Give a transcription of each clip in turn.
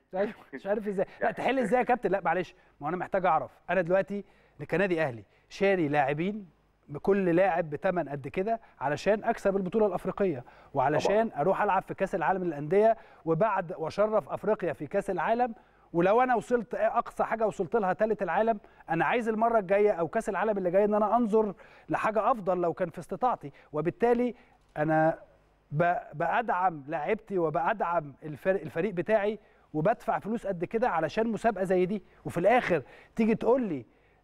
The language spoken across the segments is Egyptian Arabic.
ايوه مش عارف ازاي لا تحل ازاي يا كابتن لا معلش ما انا محتاج اعرف انا دلوقتي كنادي اهلي شاري لاعبين بكل لاعب بثمن قد كده علشان اكسب البطوله الافريقيه وعلشان طبعا. اروح العب في كاس العالم للانديه وبعد واشرف افريقيا في كاس العالم ولو انا وصلت اقصى حاجه وصلت لها ثالث العالم انا عايز المره الجايه او كاس العالم اللي جاي ان انا انظر لحاجه افضل لو كان في استطاعتي وبالتالي انا بادعم لاعيبتي وبادعم الفريق, الفريق بتاعي وبدفع فلوس قد كده علشان مسابقه زي دي وفي الاخر تيجي تقول لي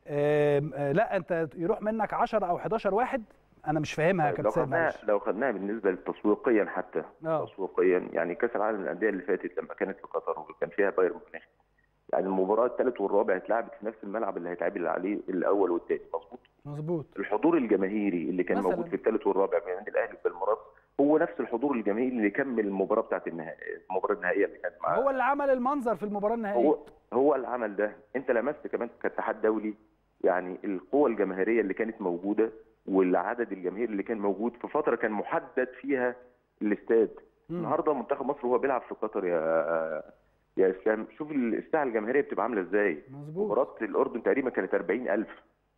لا انت يروح منك 10 او 11 واحد انا مش فاهمها يا لو كابتن خدناها لو خدناها بالنسبه تسويقيا حتى آه. تسويقيا يعني كاس العالم للانديه اللي فاتت لما كانت في قطر وكان فيها بايرن ميونخ يعني المباراه الثالث والرابع اتلعبت في نفس الملعب اللي هيتعمل عليه الاول والثاني مظبوط مظبوط الحضور الجماهيري اللي كان مثلاً. موجود في الثالث والرابع من النادي الاهلي في المباراه هو نفس الحضور الجماهيري اللي كمل المباراه بتاعت النهائي المباراه النهائيه اللي كانت مع هو اللي عمل المنظر في المباراه النهائيه هو هو العمل ده انت لمست كمان كاتحاد دولي يعني القوة الجماهيرية اللي كانت موجودة والعدد الجماهيري اللي كان موجود في فترة كان محدد فيها الاستاد مم. النهارده منتخب مصر وهو بيلعب في قطر يا يا اسلام شوف الساعة الجماهيرية بتبقى عاملة ازاي مظبوط مباراة الأردن تقريبا كانت 40000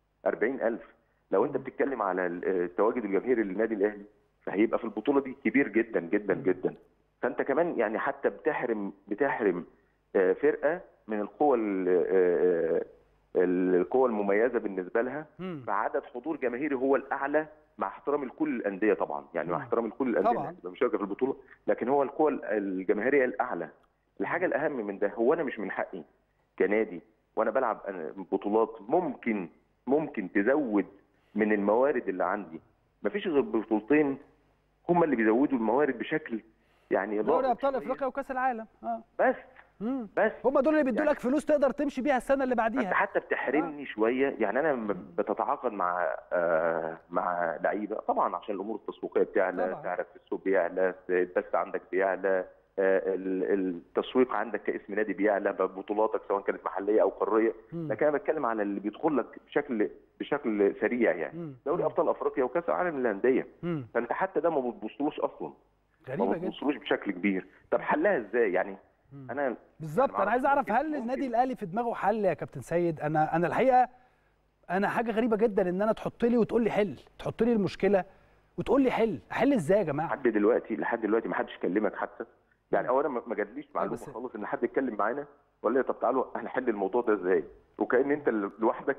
40000 لو انت بتتكلم على التواجد الجماهيري للنادي الأهلي فهيبقى في البطولة دي كبير جدا جدا جدا فانت كمان يعني حتى بتحرم بتحرم آه، فرقة من القوة ال- آه، آه، القوة المميزة بالنسبة لها مم. بعدد حضور جماهيري هو الاعلى مع احترامي لكل الانديه طبعا يعني مع مم. احترامي لكل الانديه طبعاً. اللي مشاركه في البطوله لكن هو القوه الجماهيريه الاعلى الحاجه الاهم من ده هو انا مش من حقي كنادي وانا بلعب أنا بطولات ممكن ممكن تزود من الموارد اللي عندي مفيش غير بطولتين هم اللي بيزودوا الموارد بشكل يعني دوري ضاغط ابطال شوية. افريقيا وكاس العالم اه بس مم. بس هم دول اللي بيدوا يعني- لك فلوس تقدر تمشي بيها السنه اللي انت بعديها حتى بتحرمني شويه يعني انا لما بتتعاقد مع آه مع لعيبه طبعا عشان الامور التسويقيه بتعلى طبعاً. تعرف السوق بيعلى البث عندك بيعلى آه، ال- التسويق عندك كاسم نادي بيعلى ببطولاتك سواء كانت محليه او قاريه مم. لكن انا بتكلم على اللي بيدخل لك بشكل بشكل سريع يعني مم. دوري ابطال افريقيا وكاس العالم للانديه مم. فانت حتى ده ما بتبصلوش اصلا ما غريبه جدا بتبصلوش بشكل كبير طب حلها ازاي يعني مم. انا بالظبط أنا انا عايز اعرف ممكن- هل ممكن. النادي الاهلي في دماغه حل يا كابتن سيد انا انا الحقيقه انا حاجه غريبه جدا ان انا تحط لي وتقول لي حل تحط لي المشكله وتقول لي حل احل ازاي يا جماعه لحد دلوقتي لحد دلوقتي ما حدش كلمك حتى يعني اولا ما ما جاتليش معلومه بس- خالص ان حد يتكلم معانا وقال لي طب تعالوا هنحل الموضوع ده ازاي وكان انت اللي لوحدك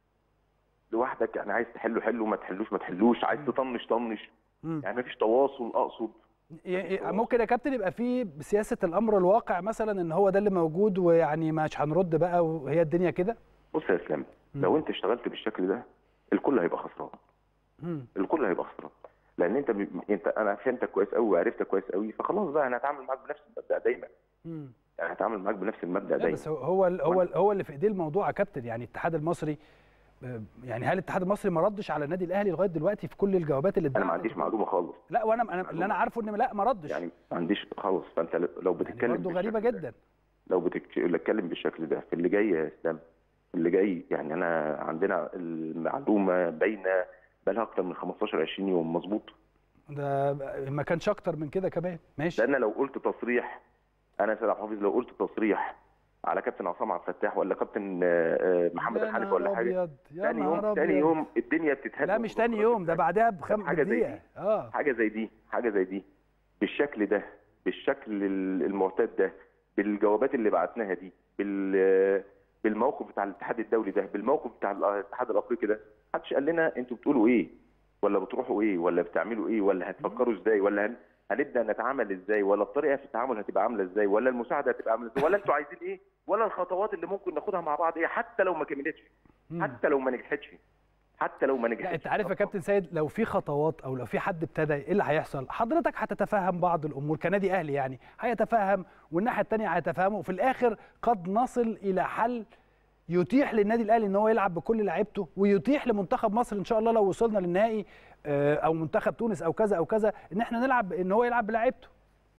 لوحدك يعني عايز تحله حله ما تحلوش ما تحلوش عايز تطنش طنش مم. يعني ما فيش تواصل اقصد ي- ي- ممكن يا كابتن يبقى في بسياسه الامر الواقع مثلا ان هو ده اللي موجود ويعني مش هنرد بقى وهي الدنيا كده بص يا اسلام لو انت اشتغلت بالشكل ده الكل هيبقى خسران مم. الكل هيبقى خسران لان انت ب... انت انا فهمتك كويس قوي وعرفتك كويس قوي فخلاص بقى انا هتعامل معاك بنفس المبدا دايما مم. يعني هتعامل معاك بنفس المبدا لا دايما بس هو هو هو هو اللي في ايديه الموضوع يا كابتن يعني الاتحاد المصري آه، يعني هل الاتحاد المصري ما ردش على النادي الاهلي لغايه دلوقتي في كل الجوابات اللي انا ما اتبعتت؟ عنديش معلومه خالص لا وانا انا اللي انا عارفه ان لا ما ردش يعني ما عنديش خالص فانت لو يعني بتتكلم برضه غريبه بالشكل ده- جدا لو بتتكلم بالشكل ده في اللي جاي يا اسلام اللي جاي يعني انا عندنا المعلومه باينه بقالها اكتر من 15 20 يوم مظبوط ده ما كانش اكتر من كده كمان ماشي لان لو قلت تصريح انا سيد عبد الحفيظ لو قلت تصريح على كابتن عصام عبد الفتاح ولا كابتن آه، آه، محمد يا الحنفي ولا نهار حاجه أبيض، يا تاني يوم نهار تاني أبيض. يوم الدنيا بتتهد لا مش تاني يوم ده بعدها بخم حاجة زي بدقيقه دي. اه حاجه زي دي حاجه زي دي بالشكل ده بالشكل ال- المعتاد ده بالجوابات اللي بعتناها دي بال بالموقف بتاع الاتحاد الدولي ده بالموقف بتاع الاتحاد الافريقي ده محدش قال لنا انتوا بتقولوا ايه ولا بتروحوا ايه ولا بتعملوا ايه ولا هتفكروا ازاي ولا هن... هنبدا نتعامل ازاي ولا الطريقه في التعامل هتبقى عامله ازاي ولا المساعده هتبقى عامله ازاي ولا انتوا عايزين ايه ولا الخطوات اللي ممكن ناخدها مع بعض ايه حتى لو ما كملتش مم. حتى لو ما نجحتش حتى لو ما نجحتش لا انت عارف يا كابتن سيد لو في خطوات او لو في حد ابتدى ايه اللي هيحصل حضرتك هتتفهم بعض الامور كنادي اهلي يعني هيتفهم والناحيه الثانيه هيتفهموا وفي الاخر قد نصل الى حل يتيح للنادي الاهلي ان هو يلعب بكل لعيبته ويتيح لمنتخب مصر ان شاء الله لو وصلنا للنهائي آه، او منتخب تونس او كذا او كذا ان احنا نلعب ان هو يلعب بلعيبته